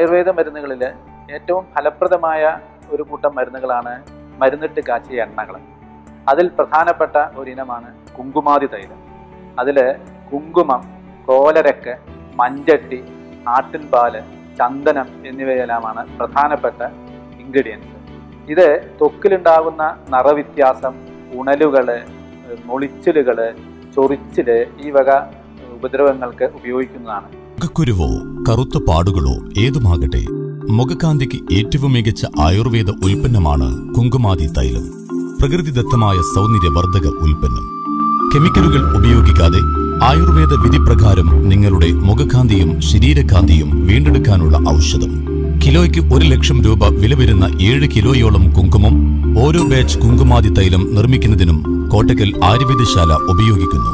ആയുർവേദ മരുന്നുകളിൽ ഏറ്റവും ഫലപ്രദമായ ഒരു കൂട്ടം മരുന്നുകളാണ് മരുന്നിട്ട് കാച്ചിയ എണ്ണകൾ അതിൽ പ്രധാനപ്പെട്ട ഒരിനമാണ് കുങ്കുമാതി തൈലം അതിൽ കുങ്കുമം കോലരക്ക് മഞ്ചട്ടി ആട്ടിൻപാല് ചന്ദനം എന്നിവയെല്ലാമാണ് പ്രധാനപ്പെട്ട ഇൻഗ്രീഡിയൻസ് ഇത് ത്വക്കിലുണ്ടാകുന്ന നിറവ്യത്യാസം ഉണലുകള് മുളിച്ചിലുകള് ചൊറിച്ചില് ഈ വക ഉപദ്രവങ്ങൾക്ക് ഉപയോഗിക്കുന്നതാണ് മുഖക്കുരുവോ കറുത്ത പാടുകളോ ഏതുമാകട്ടെ മുഖകാന്തിക്ക് ഏറ്റവും മികച്ച ആയുർവേദ ഉൽപ്പന്നമാണ് കുങ്കുമാതി തൈലം പ്രകൃതിദത്തമായ സൗന്ദര്യവർദ്ധക ഉൽപ്പന്നം കെമിക്കലുകൾ ഉപയോഗിക്കാതെ ആയുർവേദ വിധിപ്രകാരം നിങ്ങളുടെ മുഖകാന്തിയും ശരീരകാന്തിയും വീണ്ടെടുക്കാനുള്ള ഔഷധം കിലോയ്ക്ക് ഒരു ലക്ഷം രൂപ വില വരുന്ന ഏഴ് കിലോയോളം കുങ്കുമം ഓരോ ബാച്ച് കുങ്കുമാതി തൈലം നിർമ്മിക്കുന്നതിനും കോട്ടക്കൽ ആയുർവേദശാല ഉപയോഗിക്കുന്നു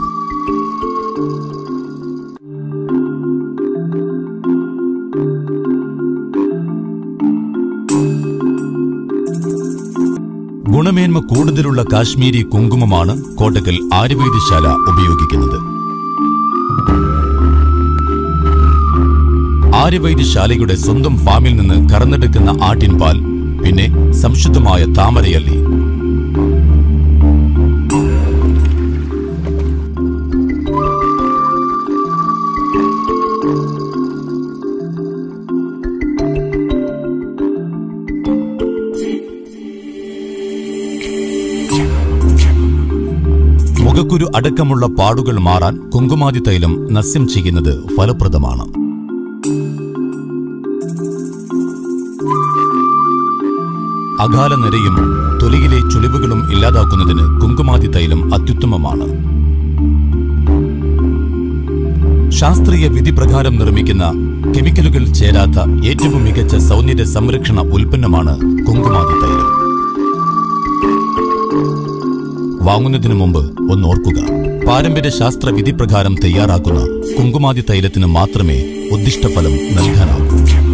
ഗുണമേന്മ കൂടുതലുള്ള കാശ്മീരി കുങ്കുമമാണ് കോട്ടക്കൽ ആയുർവേദശാല ഉപയോഗിക്കുന്നത് ആര്യവൈദ്യശാലയുടെ സ്വന്തം ഫാമിൽ നിന്ന് കറന്നെടുക്കുന്ന ആട്ടിൻപാൽ പിന്നെ സംശുദ്ധമായ താമരയല്ലി മുഖക്കുരു അടക്കമുള്ള പാടുകൾ മാറാൻ കുങ്കുമാതി തൈലം നസ്യം ചെയ്യുന്നത് ഫലപ്രദമാണ് അകാല നിരയും തൊലിയിലെ ചുളിവുകളും ഇല്ലാതാക്കുന്നതിന് കുങ്കുമാതി തൈലം അത്യുത്തമമാണ് ശാസ്ത്രീയ വിധി പ്രകാരം നിർമ്മിക്കുന്ന കെമിക്കലുകൾ ചേരാത്ത ഏറ്റവും മികച്ച സൗന്ദര്യ സംരക്ഷണ ഉൽപ്പന്നമാണ് കുങ്കുമാതി തൈലം വാങ്ങുന്നതിനു മുമ്പ് ഒന്ന് ഓർക്കുക പാരമ്പര്യ ശാസ്ത്ര വിധി പ്രകാരം തയ്യാറാക്കുന്ന കുങ്കുമാതി തൈലത്തിന് മാത്രമേ ഉദ്ദിഷ്ടഫലം നൽകാനാവൂ